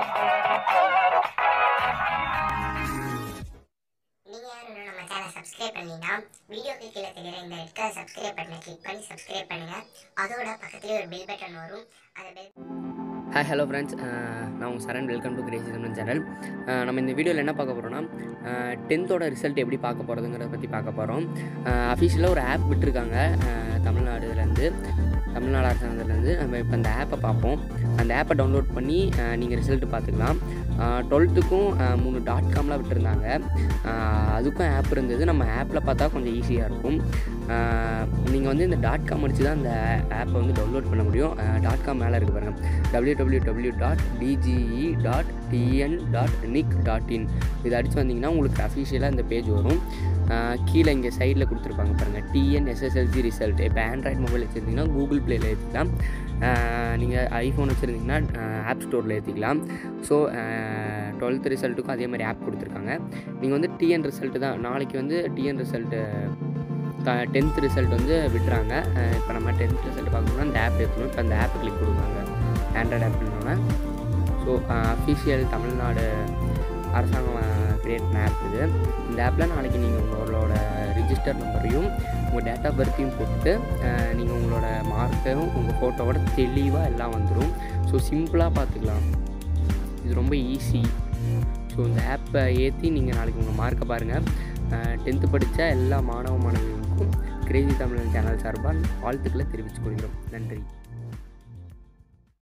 நீங்க யாரும் இன்னும் நம்ம சேனலை சப்ஸ்கிரைப் பண்ணீங்கன்னா வீடியோக்கு கீழே தெரியுற இந்த ரெட் கலர் சப்ஸ்கிரைப் பட்டனை கிளிக் பண்ணி சப்ஸ்கிரைப் பண்ணுங்க அதோட பக்கத்துலேயே ஒரு பெல் பட்டன் வரும் அந்த பெல் ஹாய் ஹலோ ஃப்ரெண்ட்ஸ் நான் உங்கள் Charan welcome to crazy Tamil channel நம்ம இந்த வீடியோவில் என்ன பார்க்க போகிறோம்னா டென்த்தோட ரிசல்ட் எப்படி பார்க்க போகிறதுங்கிறத பற்றி பார்க்க போகிறோம் அஃபிஷியலாக ஒரு ஆப் விட்டுருக்காங்க அஹ், தமிழ்நாடுலேருந்து தமிழ்நாடு அரசாங்கத்துலேருந்து நம்ம இப்போ அந்த ஆப்பை பார்ப்போம் அந்த ஆப்பை டவுன்லோட் பண்ணி நீங்கள் ரிசல்ட் பார்த்துக்கலாம் டுவெல்த்துக்கும் மூணு டாட் காம்லாம் விட்டுருந்தாங்க அஹ், அதுக்கும் ஆப் இருந்தது நம்ம ஆப்பில் பார்த்தா கொஞ்சம் ஈஸியாக இருக்கும் நீங்கள் வந்து இந்த டாட் காம் அடிச்சு தான் அந்த ஆப்பை வந்து டவுன்லோட் பண்ண முடியும் டாட் காம் மேலே இருக்கு பாருங்கள் W W W dot DGE dot TN dot NIC dot in இது அடித்து வந்தீங்கன்னா உங்களுக்கு அஃபிஷியலாக இந்த பேஜ் வரும் ஆஹ் கீழே இங்கே சைடில் கொடுத்துருப்பாங்க பாருங்கள் டிஎன் எஸ்எஸ்எல்சி ரிசல்ட் இப்போ ஆண்ட்ராய்ட் மொபைல் வச்சுருந்தீங்கன்னா கூகுள் ப்ளேயில் ஏற்றிக்கலாம் நீங்கள் ஐஃபோன் வச்சுருந்தீங்கன்னா ஆப் ஸ்டோரில் ஏற்றிக்கலாம் ஸோ டுவெல்த் ரிசல்ட்டுக்கும் அதே மாதிரி ஆப் கொடுத்துருக்காங்க நீங்கள் வந்து டிஎன் ரிசல்ட்டு தான் நாளைக்கு வந்து டிஎன் ரிசல்ட்டு டென்த் ரிசல்ட் வந்து விட்டுறாங்க இப்போ நம்ம டென்த் ரிசல்ட் பார்க்கணும்னா இந்த ஆப் ஏற்றணும் இப்போ அந்த ஆப் கிளிக் கொடுக்குறாங்க ஆண்ட்ராய்டு ஆப்னோடனே ஸோ அஃபிஷியல் தமிழ்நாடு அரசாங்கம் கிரியேட் பண்ண ஆப் இது இந்த ஆப்பில் நாளைக்கு நீங்கள் உங்களோட ரிஜிஸ்டர் நம்பரையும் உங்கள் டேட் ஆஃப் பர்த்தையும் போட்டு நீங்கள் உங்களோட மார்க்கையும் உங்கள் ஃபோட்டோவோட தெளிவாக எல்லாம் வந்துடும் ஸோ சிம்பிளாக பார்த்துக்கலாம் இது ரொம்ப ஈஸி ஸோ இந்த ஆப்பை ஏற்றி நீங்கள் நாளைக்கு உங்கள் மார்க்கை பாருங்கள் டென்த்து படித்த எல்லா மாணவ மாணவிகளுக்கும் கிரேசி தமிழன் சேனல் சார்பாக வாழ்த்துக்களை தெரிவித்துக் கொள்கிறோம் நன்றி